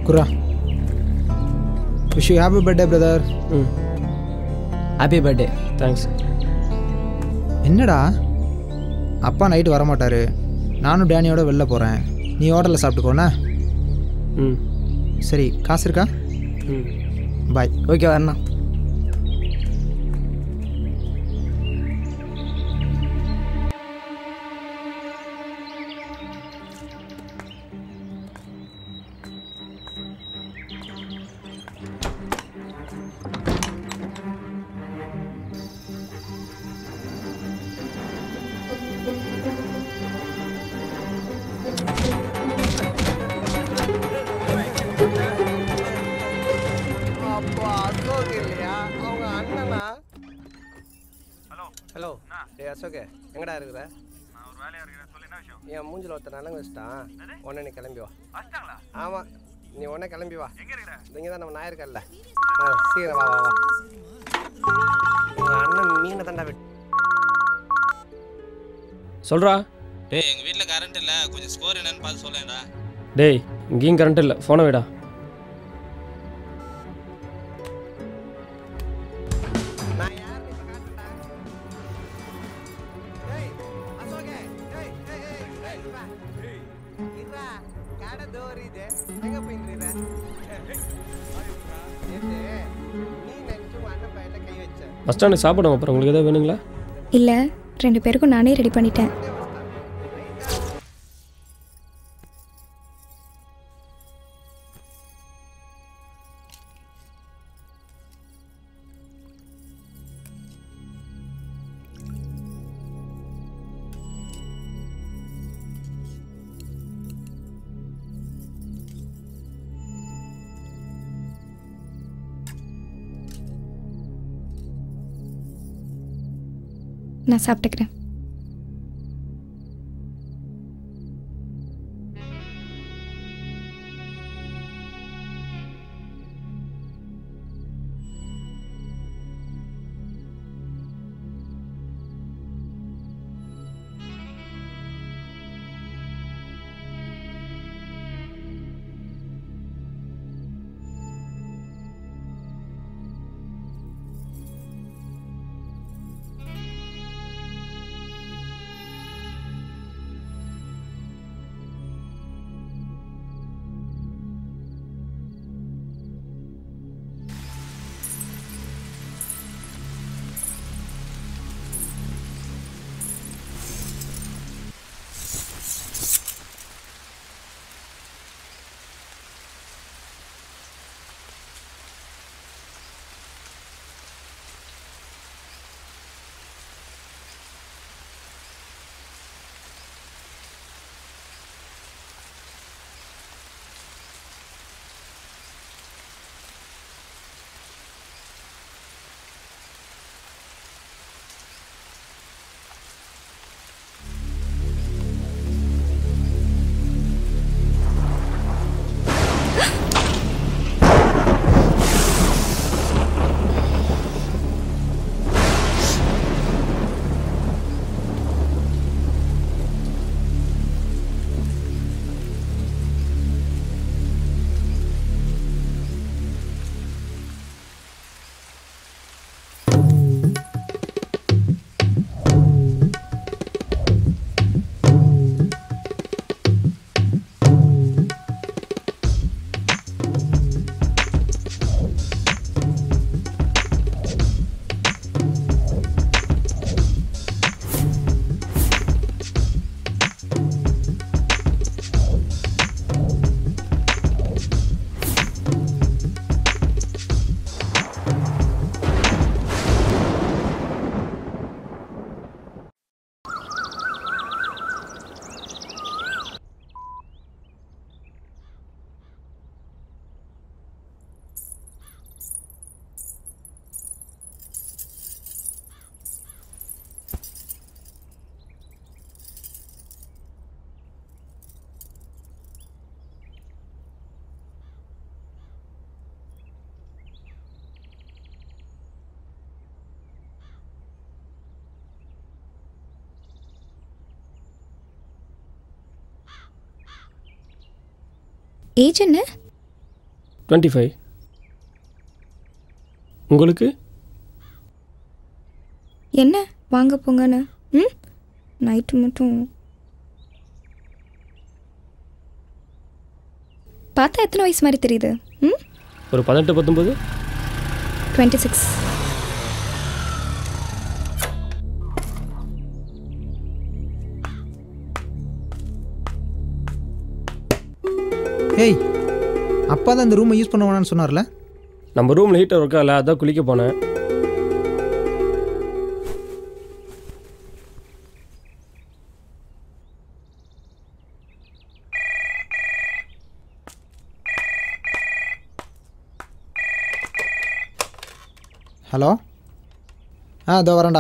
குரா wish you happy birthday brother hmm happy birthday thanks என்னடா அப்பா நைட்டு வரமாட்டாரு நானும் டேனியோட வெளில போகிறேன் நீ ஹோட்டலில் சாப்பிட்டுக்கோண்ணே ம் சரி காசு இருக்கா ம் பாய் ஓகே வரண்ணா அப்பா அசோக் இல்லையா அவங்க அண்ணனா ஹலோ ஹலோ ஏ அசோக் எங்கடா இருக்கிற நான் ஒரு வேலையா இருக்கிறேன் சொல்லு என்ன விஷயம் என் மூஞ்சில் ஒருத்தர் நலங்கு வச்சிட்டான் உடனே நீ கிளம்பி வா வச்சிட்டாங்களா ஆமாம் நீ உடனே கிளம்பி வா எங்க இருக்கிற இங்கே தான் நம்ம நாயிருக்கல்ல ஆ சீக்கிரம் வா வா வா உங்கள் அண்ணன் மீனை தாண்டா விட்டு சொல்கிறா டேய் எங்கள் வீட்டில் கரண்ட் இல்லை கொஞ்சம் ஸ்கோர் என்னன்னு பார்த்து சொல்லேன்டா டேய் இங்கேயும் கரண்ட் இல்லை ஃபோனை விடா நான் யாருன்னு இப்போ காட்டுறேன்டா ஏய் அசோகே ஏய் ஏய் ஏய் ஏய் இருடா இருடா கடை தோறிது எங்கே போயிடுறீங்க நேத்து நீ நினச்சி உங்கள் அண்ணன் பையில கை வச்ச பஸ் ஸ்டாண்டுக்கு சாப்பிடுவோம் அப்புறம் உங்களுக்கு எதாவது வேணுங்களா இல்லை ரெண்டு பேருக்கும் நானே ரெடி பண்ணிட்டேன் நான் சாப்பிட்டுக்கிறேன் ஏஜ் என்ன டுவெண்ட்டி ஃபைவ் உங்களுக்கு என்ன வாங்க போங்கன்னு ம் நைட்டு மட்டும் பார்த்தா எத்தனை வயசு மாதிரி தெரியுது ம் ஒரு பதினெட்டு பத்தொம்பது டுவெண்ட்டி சிக்ஸ் ஏய் அப்பா தான் இந்த ரூமை யூஸ் பண்ண வேணாம்னு சொன்னார்ல நம்ம ரூமில் ஹீட்டர் ஒர்க் ஆகல அதான் குளிக்க போனேன் ஹலோ ஆ இதோ வரேன்டா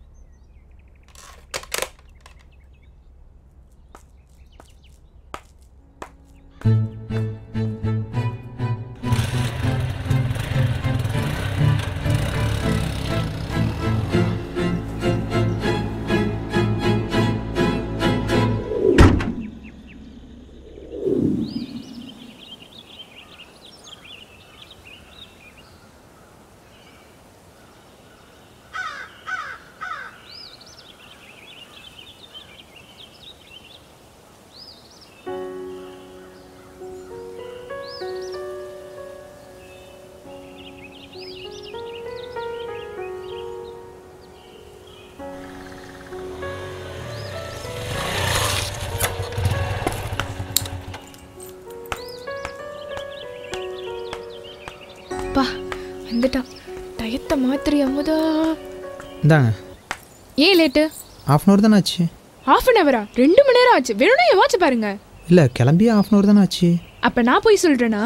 அப்பா வந்துட்டான் டயத்தை மாத்திரி அமுதா இந்தாங்க ஏன் லேட்டு ஆஃப் அன் ஹவர் தானே ஆச்சு ஹாஃப் அன் ஹவரா ரெண்டு மணி நேரம் ஆச்சு வேணும்னா என் வாட்ச் பாருங்க இல்லை கிளம்பியே ஆஃப் அன் ஹவர் தானே ஆச்சு அப்ப நான் போய் சொல்றேனா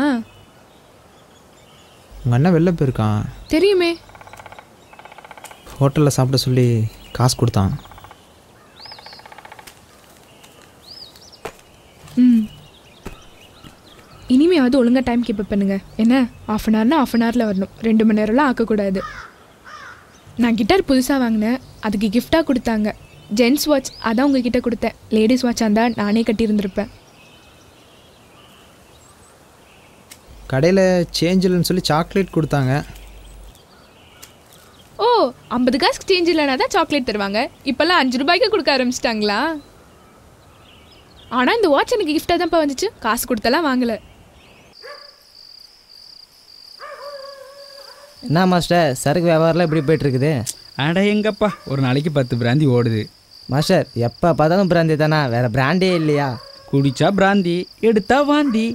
உங்கள் அண்ணன் வெளில போயிருக்கான் தெரியுமே ஹோட்டலில் சாப்பிட சொல்லி காசு கொடுத்தான் ம் இனிமையாவது ஒழுங்கா டைம் கீப் பண்ணுங்க என்ன ஆஃப் அன் ஹவர்னா ஆஃப் அன் ஹவரில் வரணும் ரெண்டு மணி நேரம்லாம் ஆக்கக்கூடாது நான் கிட்டார் புதுசாக வாங்கினேன் அதுக்கு கிஃப்டாக கொடுத்தாங்க ஜென்ஸ் வாட்ச் அதான் உங்ககிட்ட கொடுத்தேன் லேடிஸ் வாட்ச் இருந்தால் நானே கட்டியிருந்திருப்பேன் கடையில் சேஞ்ச் இல்லைன்னு சொல்லி சாக்லேட் கொடுத்தாங்க ஓ ஐம்பது காசுக்கு சேஞ்ச் இல்லைனா தான் சாக்லேட் தருவாங்க இப்போல்லாம் அஞ்சு ரூபாய்க்கு கொடுக்க ஆரம்பிச்சிட்டாங்களா ஆனால் இந்த வாட்ச் எனக்கு கிஃப்டாக தான்ப்பா வந்துச்சு காசு கொடுத்தெல்லாம் வாங்கலை என்ன மாஸ்டர் சரக்கு வியாபாரம்லாம் எப்படி போயிட்டு இருக்குது அட எங்கப்பா ஒரு நாளைக்கு பத்து பிராந்தி ஓடுது மாஸ்டர் எப்போ பார்த்தாலும் பிராந்தி தானா வேற பிராண்டே இல்லையா குடிச்சா பிராந்தி எடுத்தா வாந்தி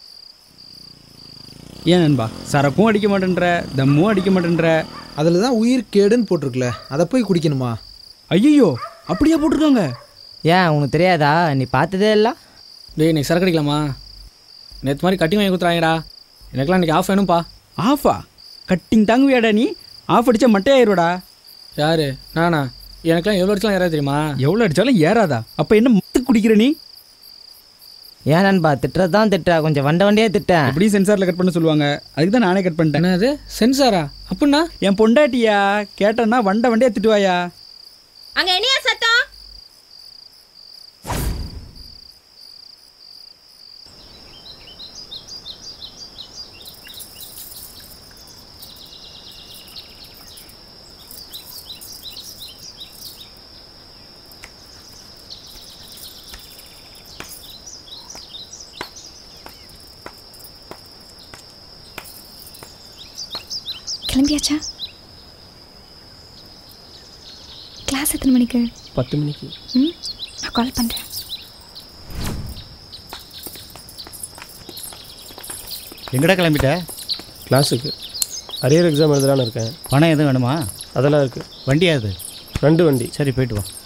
ஏன் நண்பா சரக்கும் அடிக்க மாட்டேன்ற தம்மும் அடிக்க மாட்டேன்ற அதில் தான் உயிர் கேடுன்னு போட்டிருக்குல அதை போய் குடிக்கணுமா ஐயோ அப்படியே போட்டிருக்காங்க ஏன் உனக்கு தெரியாதா நீ பார்த்ததே இல்லை டேய் இன்னைக்கு சரக்கு அடிக்கலாமா நேற்று மாதிரி கட்டிங் வாங்கி கொடுத்துறாங்கடா எனக்கெல்லாம் இன்னைக்கு ஆஃப் வேணும்ப்பா ஆஃபா கட்டிங் தாங்குவியாடா நீ ஆஃப் அடிச்சா மட்டையாயிருடா யாரு நானா எனக்கெல்லாம் எவ்வளோ அடிச்சலாம் யாராவது தெரியுமா எவ்வளோ அடிச்சாலும் ஏறாதா அப்போ என்ன மத்து குடிக்கிற நீ ஏன் நண்பா திட்டுறது தான் திட்டா கொஞ்சம் வண்ட வண்டியே திட்டேன் எப்படி சென்சாரில் கட் பண்ண சொல்லுவாங்க அதுக்கு தான் நானே கட் பண்ணிட்டேன் என்னது சென்சாரா அப்படின்னா என் பொண்டாட்டியா கேட்டேன்னா வண்ட வண்டியா திட்டுவாயா அங்க என்னையா சத்தம் கிளம்பியாச்சா கிளாஸ் எத்தனை மணிக்கு பத்து மணிக்கு ம் நான் கால் பண்ணுறேன் எங்கடா கிளம்பிட்ட கிளாஸுக்கு அரியர் எக்ஸாம் எழுதலான்னு இருக்கேன் பணம் எதுவும் வேணுமா அதெல்லாம் இருக்குது வண்டியா அது ரெண்டு வண்டி சரி போயிட்டு வா